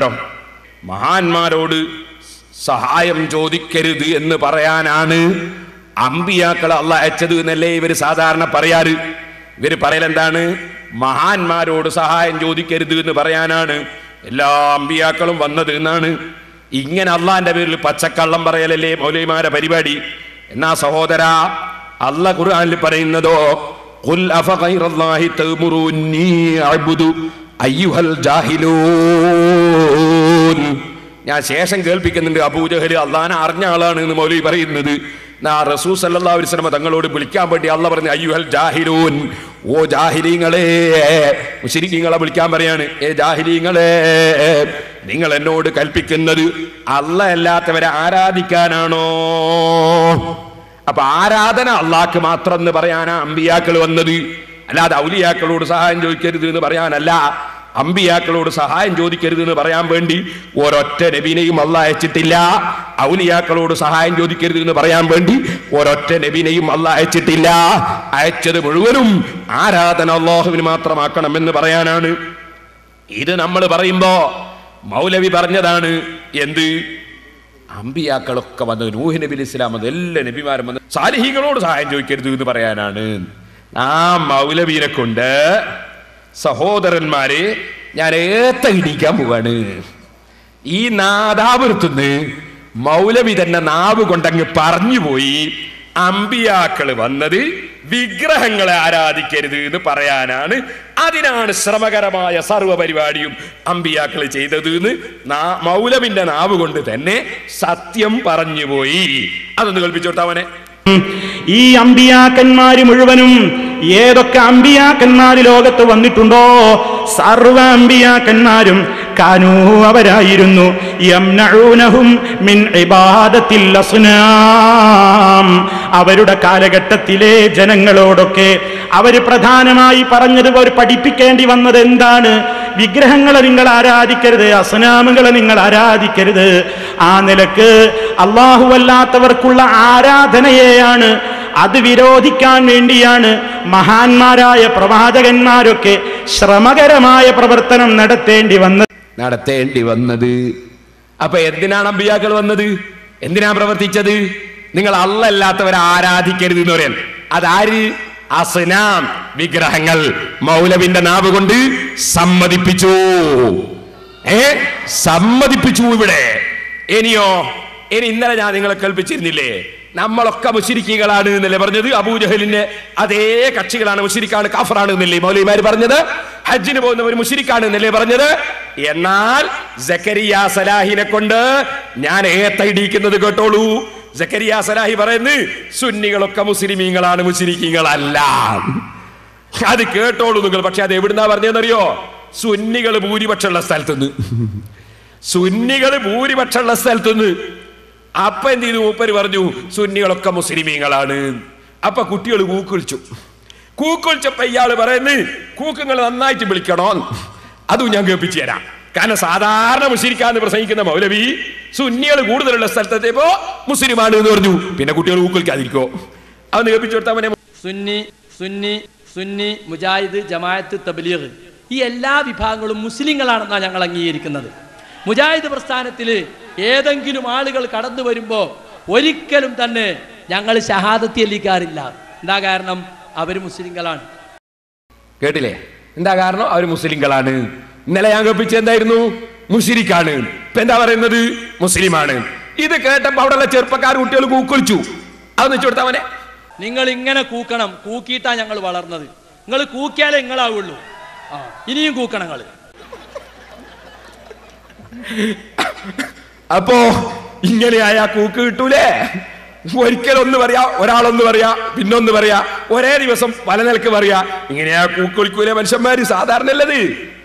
മഹാന്മാരോട് സഹായം ചോദിക്കരുത് എന്ന് പറയാനാണ് അമ്പിയാക്കളെ അല്ല അയച്ചത് എന്നല്ലേ ഇവർ സാധാരണ പറയാറ് ഇവർ പറയലെന്താണ് മഹാന്മാരോട് സഹായം ചോദിക്കരുത് എന്ന് പറയാനാണ് എല്ലാ അമ്പിയാക്കളും വന്നത് എന്നാണ് ഇങ്ങനെ അള്ളാന്റെ പേരിൽ പച്ചക്കള്ളം പറയലല്ലേ മൗലൈമാരെ പരിപാടി എന്നാ സഹോദര അല്ല ഖുർആനിൽ പറയുന്നതോ ഖുൽ അഫഗൈറല്ലാഹി തഅ്മുറൂനി അഅ്ബുദു അയ്യുഹൽ ജാഹിലൂൻ ഞാൻ ശേഷം കേൾപ്പിക്കുന്നുണ്ട് അബൂജഹൽ അള്ളാനെ അറിഞ്ഞ ആളാണ് എന്ന് മൗലവി പറയുന്നത് നാ റസൂ സല്ലല്ലാഹു അലൈഹി വസല്ലം തങ്ങളോട് വിളിക്കാൻ വേണ്ടി അല്ല പറഞ്ഞു അയ്യുഹൽ ജാഹിലൂൻ ഓ ജാഹിലീങ്ങളെ മുശരിക്കീങ്ങളെ വിളിക്കാൻ പറയാണ് ഏ ജാഹിലീങ്ങളെ നിങ്ങൾ എന്നോട് കൽപ്പിക്കുന്നത് അല്ല അല്ലാത്തവരെ ആരാധിക്കാനാണോ അപ്പൊ ആരാധന അള്ളാഹ്ക്ക് മാത്രം എന്ന് പറയാനാ അമ്പിയാക്കൾ വന്നത് അല്ലാതെ ഔലിയാക്കളോട് സഹായം ചോദിക്കരുത് എന്ന് പറയാനല്ല അമ്പിയാക്കളോട് സഹായം ചോദിക്കരുത് എന്ന് പറയാൻ വേണ്ടി ഒരൊറ്റ നബിനെയും അല്ല അയച്ചിട്ടില്ല ഔലിയാക്കളോട് സഹായം ചോദിക്കരുത് എന്ന് പറയാൻ വേണ്ടി ഒരൊറ്റ നബിനെയും അല്ല അയച്ചിട്ടില്ല അയച്ചത് മുഴുവനും ആരാധന അള്ളാഹുവിന് മാത്രമാക്കണം എന്ന് പറയാനാണ് ഇത് നമ്മൾ പറയുമ്പോ മൗലവി പറഞ്ഞതാണ് എന്ത് അമ്പിയാക്കളൊക്കെ വന്നത് നൂഹ് നബി അലൈഹി ഇസ്ലാം വന്നത് എല്ലാ നബിമാരും വന്ന് സാലിഹികളോട് സഹായം ചോദിക്കരുത് എന്ന് പറയാനാണ് ആ മൗലവീനെ കൊണ്ട് സഹോദരന്മാരെ ഞാൻ ഏത്ത ഇടിക്കാൻ പോവാണ് ഈ നാദാപുരത്തുനിന്ന് മൗലവി തന്നെ നാവ് കൊണ്ടങ്ങ് പറഞ്ഞു പോയി അമ്പിയാക്കള് വന്നത് വിഗ്രഹങ്ങളെ ആരാധിക്കരുത് എന്ന് പറയാനാണ് അതിനാണ് ശ്രമകരമായ സർവ്വ പരിപാടിയും അമ്പിയാക്കൾ ചെയ്തത് എന്ന് നാ- മൗലവിന്റെ നാവ് കൊണ്ട് തന്നെ സത്യം പറഞ്ഞു പോയി അതൊന്ന് കൽപ്പിച്ചു കൊടുത്താവനെ ഈ അമ്പിയാക്കന്മാര് മുഴുവനും ഏതൊക്കെ അമ്പിയാക്കന്മാര് ലോകത്ത് വന്നിട്ടുണ്ടോ സർവ അമ്പിയാക്കന്മാരും കാനൂ അവരായിരുന്നു യംനഊനഹും മിൻ ഇബാദത്തിൽ അസ്നാം അവരുടെ കാലഘട്ടത്തിലെ ജനങ്ങളോടൊക്കെ അവര് പ്രധാനമായി പറഞ്ഞത് അവർ പഠിപ്പിക്കേണ്ടി വന്നത് എന്താണ് വിഗ്രഹങ്ങളെ നിങ്ങൾ ആരാധിക്കരുത് അസനാമുകളെ നിങ്ങൾ ആരാധിക്കരുത് ആ നിലക്ക് അള്ളാഹുവല്ലാത്തവർക്കുള്ള ആരാധനയെയാണ് അത് വിരോധിക്കാൻ വേണ്ടിയാണ് മഹാന്മാരായ പ്രവാചകന്മാരൊക്കെ ശ്രമകരമായ പ്രവർത്തനം നടത്തേണ്ടി വന്നത് നടത്തേണ്ടി വന്നത് അപ്പൊ എന്തിനാണ് അമ്പിയാക്കൾ വന്നത് എന്തിനാ പ്രവർത്തിച്ചത് നിങ്ങൾ അല്ലല്ലാത്തവരെ ആരാധിക്കരുത് എന്ന് പറയാൻ അതാര് അസ്നാം വിഗ്രഹങ്ങൾ മൗലവിന്റെ നാവ് കൊണ്ട് സമ്മതിപ്പിച്ചു ഏ സമ്മതിപ്പിച്ചു ഇവിടെ ഇനിയോ ഇനി ഇന്നലെ ഞാൻ നിങ്ങളെ കേൾപ്പിച്ചിരുന്നില്ലേ നമ്മളൊക്കെ മുശിരിക്കുകളാണ് എന്നല്ലേ പറഞ്ഞത് അബൂജഹലിന്റെ അതേ കക്ഷികളാണ് മുശിരിക്കാണ് കാഫറാണ് എന്നല്ലേ മൗലിമാര് പറഞ്ഞത് ഹജ്ജിന് പോകുന്നവർ മുശിരിക്കാണ് എന്നല്ലേ പറഞ്ഞത് എന്നാൽ സക്കരിയ സലാഹിനെ കൊണ്ട് ഞാൻ ഏത്തയിടിക്കുന്നത് കേട്ടോളൂ സക്കരിയ സലാഹി പറയുന്നു സുന്നികളൊക്കെ മുസ്ലിമീങ്ങളാണ് മുസ്ലിമീങ്ങളല്ല അത് കേട്ടോളൂ നിങ്ങൾ പക്ഷെ അത് എവിടുന്നാ പറഞ്ഞതെന്നറിയോ സുന്നികൾ ഭൂരിപക്ഷമുള്ള സ്ഥലത്തുനിന്ന് സുന്നികൾ ഭൂരിപക്ഷമുള്ള സ്ഥലത്തുനിന്ന് അപ്പൊ എന്ത് ചെയ്തു മൂപ്പര് പറഞ്ഞു സുന്നികളൊക്കെ മുസ്ലിമീങ്ങളാണ് അപ്പൊ കുട്ടികൾ കൂക്കുളിച്ചു കൂക്കുളിച്ചപ്പോ ഇയാള് പറയുന്നു കൂക്കുങ്ങൾ നന്നായിട്ട് വിളിക്കണോ അതും ഞാൻ കേൾപ്പിച്ചു തരാം കാരണം സാധാരണ മുസ്ലിക്കാന്ന് പ്രസംഗിക്കുന്ന മൗലവി സുന്നികൾ കൂടുതലുള്ള സ്ഥലത്തെത്തിയപ്പോ മുസ്ലിമാണ് എന്ന് പറഞ്ഞു പിന്നെ കുട്ടികൾ കൂക്കുളിക്കാതിരിക്കോ അതൊന്ന് കേൾപ്പിച്ചു കൊടുത്താൽ മനെ സുന്നി സുന്നി സുന്നി മുജാഹിദ് ജമായത്ത് തബ്ലീഗ് ഈ എല്ലാ വിഭാഗങ്ങളും മുസ്ലിങ്ങളാണെന്നാണ് ഞങ്ങൾ അംഗീകരിക്കുന്നത് മുജാഹിദ് പ്രസ്ഥാനത്തിൽ ഏതെങ്കിലും ആളുകൾ കടന്നു വരുമ്പോൾ ഒരിക്കലും തന്നെ ഞങ്ങൾ ഷഹാദത്തി അല്ലിക്കാറില്ല എന്താ കാരണം അവർ മുസ്ലിങ്ങളാണ് കേട്ടില്ലേ എന്താ കാരണം അവർ മുസ്ലിങ്ങളാണ് ഇന്നലെ ഞാൻ കേൾപ്പിച്ച എന്തായിരുന്നു മുഷിരിക്കാണ് ഇപ്പൊ എന്താ പറയുന്നത് മുസ്ലിമാണ് ഇത് കേട്ടപ്പോ അവിടെയുള്ള ചെറുപ്പക്കാർ കുട്ടികൾ കൂക്കൊളിച്ചു അതൊന്ന് വെച്ചു കൊടുത്തവനെ നിങ്ങൾ ഇങ്ങനെ കൂക്കണം കൂക്കിയിട്ടാ ഞങ്ങൾ വളർന്നത് നിങ്ങൾ കൂക്കിയാലേ നിങ്ങളാവുള്ളൂ ആ ഇനിയും കൂക്കണം നിങ്ങൾ അപ്പോ ഇങ്ങനെയായ കൂക്ക് കിട്ടൂലേ ഒരിക്കലൊന്ന് പറയാ ഒരാളൊന്ന് പറയാ പിന്നൊന്ന് പറയാ ഒരേ ദിവസം പല നിലക്ക് പറയാ ഇങ്ങനെയാ കൂക്കൊളിക്കൂലേ മനുഷ്യന്മാര് സാധാരണ അല്ലത്